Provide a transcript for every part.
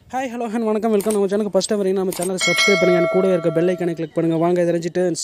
hi hello ஹன் வணக்கம் welcome நம்ம சேனலுக்கு ஃபஸ்ட் டைம் வரீங்க நம்ம சேனலை சப்ஸ்கிரைப் பண்ணுங்க and கூடவே இருக்க பெல் ஐக்கனை கிளிக் பண்ணுங்க வாங்க இது ரஞ்சி டேர்ன்ஸ்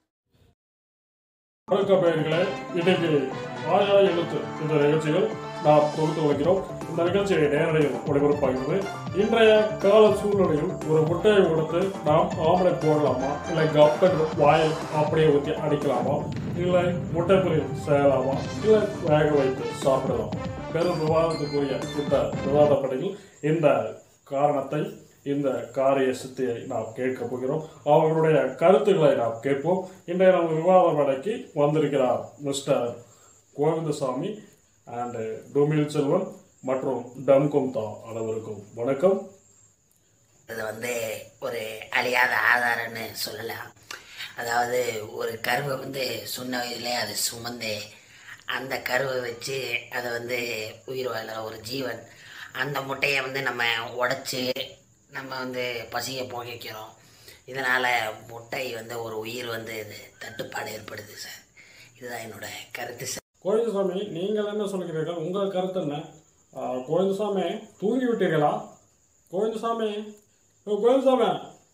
வணக்கம் பெயர்களே இன்னைக்கு ஆயா எழுத்து இந்த நிகழ்ச்சிகள் நாம் தொகுத்து வைக்கிறோம் இந்த நிகழ்ச்சி நேரடியில் ஒளிபரப்பாகிறது இன்றைய கால சூழ்நிலையில் ஒரு முட்டையை கொடுத்து நாம் ஆம்லெட் போடலாமா இல்லை கப்பன் வாயில் அப்படியே ஊற்றி அடிக்கலாமா இல்லை முட்டை பொரியல் செய்யலாமா இல்லை வேக வைத்து சாப்பிடலாமா பெரும் விவாதத்துக்குரிய இந்த விவாதப்படையில் இந்த காரணத்தை இந்த காரிய சித்தியை நாம் கேட்க போகிறோம் அவர்களுடைய கருத்துக்களை நாம் கேட்போம் இன்றைய நம்ம விவாத மேடைக்கு வந்திருக்கிறார் மிஸ்டர் கோவிந்தசாமி அண்ட் டொமில் செல்வன் மற்றும் டம்கும்தா அனைவருக்கும் வணக்கம் இது வந்து ஒரு அழியாத ஆதாரம்னு சொல்லலாம் அதாவது ஒரு கருவை வந்து சொன்ன வயதிலே அது சுமந்து அந்த கருவை வச்சு அதை வந்து உயிர் வாழ ஒரு ஜீவன் அந்த முட்டையை வந்து நம்ம உடைச்சி நம்ம வந்து பசியை போகிக்கிறோம் இதனால் முட்டை வந்து ஒரு உயிர் வந்து இது தட்டுப்பாடு ஏற்படுது சார் இதுதான் என்னோட கருத்து சார் கோவிந்தசாமி நீங்கள் என்ன சொல்கிறீர்கள் உங்கள் கருத்து என்ன ஆஹ், கோவிந்தசாமி தூங்கி விட்டீர்களா கோவிந்தசாமி ஓ, கோவிந்தசாமி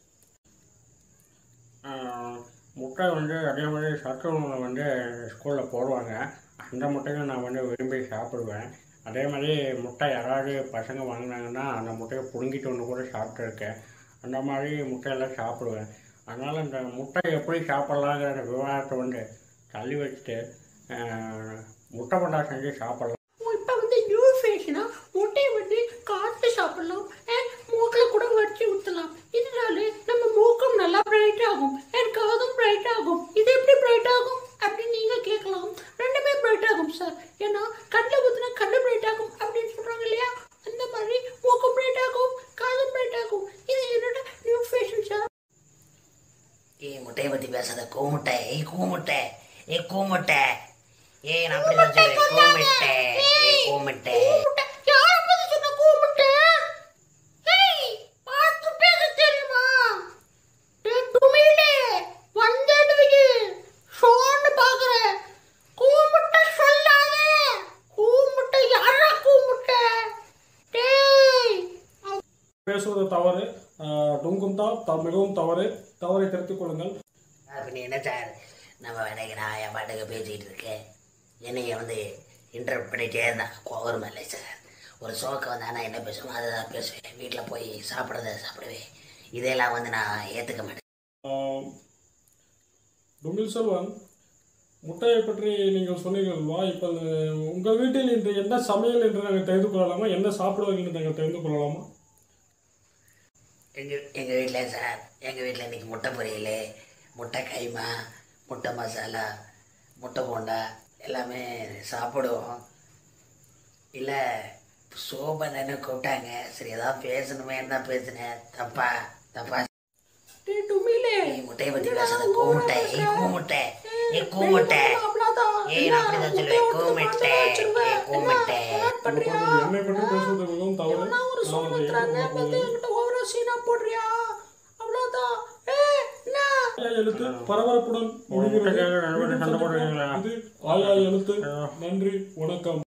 முட்டை வந்து அதே மாதிரி சத்து உணவு வந்து ஸ்கூலில் போடுவாங்க அந்த முட்டையை நான் வந்து விரும்பி சாப்பிடுவேன் அதே மாதிரி முட்டை யாராவது பசங்க வாங்கினாங்கன்னா அந்த முட்டையை பிடுங்கிட்டு ஒன்று கூட சாப்பிட்ருக்கேன் அந்த மாதிரி முட்டையெல்லாம் சாப்பிடுவேன் அதனால் இந்த முட்டை எப்படி சாப்பிட்லாங்கிற விவாதத்தை வந்து தள்ளி வச்சுட்டு ஆஹ், முட்டை பண்டா செஞ்சு சாப்பிட்லாம் இப்போ வந்து நியூ ஃபேஷனாக முட்டையை வந்து காற்று சாப்பிடலாம் அண்ட் மூக்கில் கூட வச்சு ஊற்றலாம் இதனால நம்ம மூக்கும் நல்லா பிரைட் ஆகும் அண்ட் காதும் பிரைட் ஆகும் இது எப்படி பிரைட் ஆகும் அப்படின்னு நீங்கள் கேட்கலாம் ரெண்டுமே பிரைட் ஆகும் சார் ஏன்னா கண்ணில் ஊற்றினா கண்ணு பிரைட் ஆகும் அப்படின்னு சொல்கிறாங்க இல்லையா அந்த மாதிரி மூக்கும் பிரைட் ஆகும் காதும் பிரைட் ஆகும் இது என்னோட நியூ ஃபேஷன் சார் ஏய் முட்டையை பற்றி பேசாத கூமுட்டை ஏய் கூமுட்டை ஏய் கூமுட்டை ஏய் நான் அப்படி தான் சொல்லுவேன் கூமுட்டை ஏய் கூமுட்டை யாரை பற்றி சொன்ன கூப்பிட்டு ஏய் பார்த்து பேச தெரியுமா டேய் துமிலே வந்தடுவீங்க ஷோன்னு பார்க்குறேன் கூமுட்டை சொல்லாத கூமுட்டை யாரா கூமுட்டை டேய் பேசுவது தவறு டுங்கும் தான் த மிகவும் தவறு தவறை திருத்திக் கொள்ளுங்கள் அப்படி என்ன சார் நம்ம வேலைக்கு நான் என் பாட்டுக்கு பேசிக்கிட்டு இருக்கேன் என்னைய வந்து இன்டர்வியூ பண்ணிகிட்டே இருந்தான் கோவரும் இல்லை சார் ஒரு ஷோக்கு வந்து நான் என்ன பேசுவேன் அதை தான் பேசுவேன் வீட்டில் போய் சாப்பிட்றத சாப்பிடுவேன் இதெல்லாம் வந்து நான் ஏற்றுக்க மாட்டேன் ஆஹ், டுமில் செல்வன் முட்டையை பற்றி நீங்கள் சொன்னீர்கள்வா இப்போ உங்கள் வீட்டில் இன்று என்ன சமையல் என்று நாங்கள் தெரிந்து கொள்ளலாமா என்ன சாப்பிடுவீர்கள் என்று நாங்கள் தெரிந்து கொள்ளலாமா எங்கள் எங்கள் வீட்டில் சார் எங்கள் வீட்டில் இன்றைக்கி முட்டை பொரியல் முட்டை கைமா முட்டை மசாலா முட்டை போண்டா எல்லாமே சாப்பிடுவோம் இல்லை சோபனை கூப்பிட்டாங்க சரி ஏதாவது பேசணுமே தான் பேசினேன் தப்பா தப்பா டேய் துமிலே ஏய் முட்டையை பற்றி பேசாத கூமுட்டை ஏய் கூமுட்டை ஏய் கூமுட்டை ஏய் நான் அப்படி தான் சொல்லுவேன் கூமுட்டை ஏய் கூமுட்டை என்னை பற்றி பேசுவது மிகவும் தவறு நான் ஒரு நான் அதை சொல்லுறாங்க வந்து ஏற்றுக்கொள்ள என்கிட்ட ஓவரா சீனா போடுறியா அவ்வளோதான் ஏ என்ன ஆயா எழுத்து பரபரப்புடன் முடிகிறது இது ஆயா எழுத்து நன்றி வணக்கம்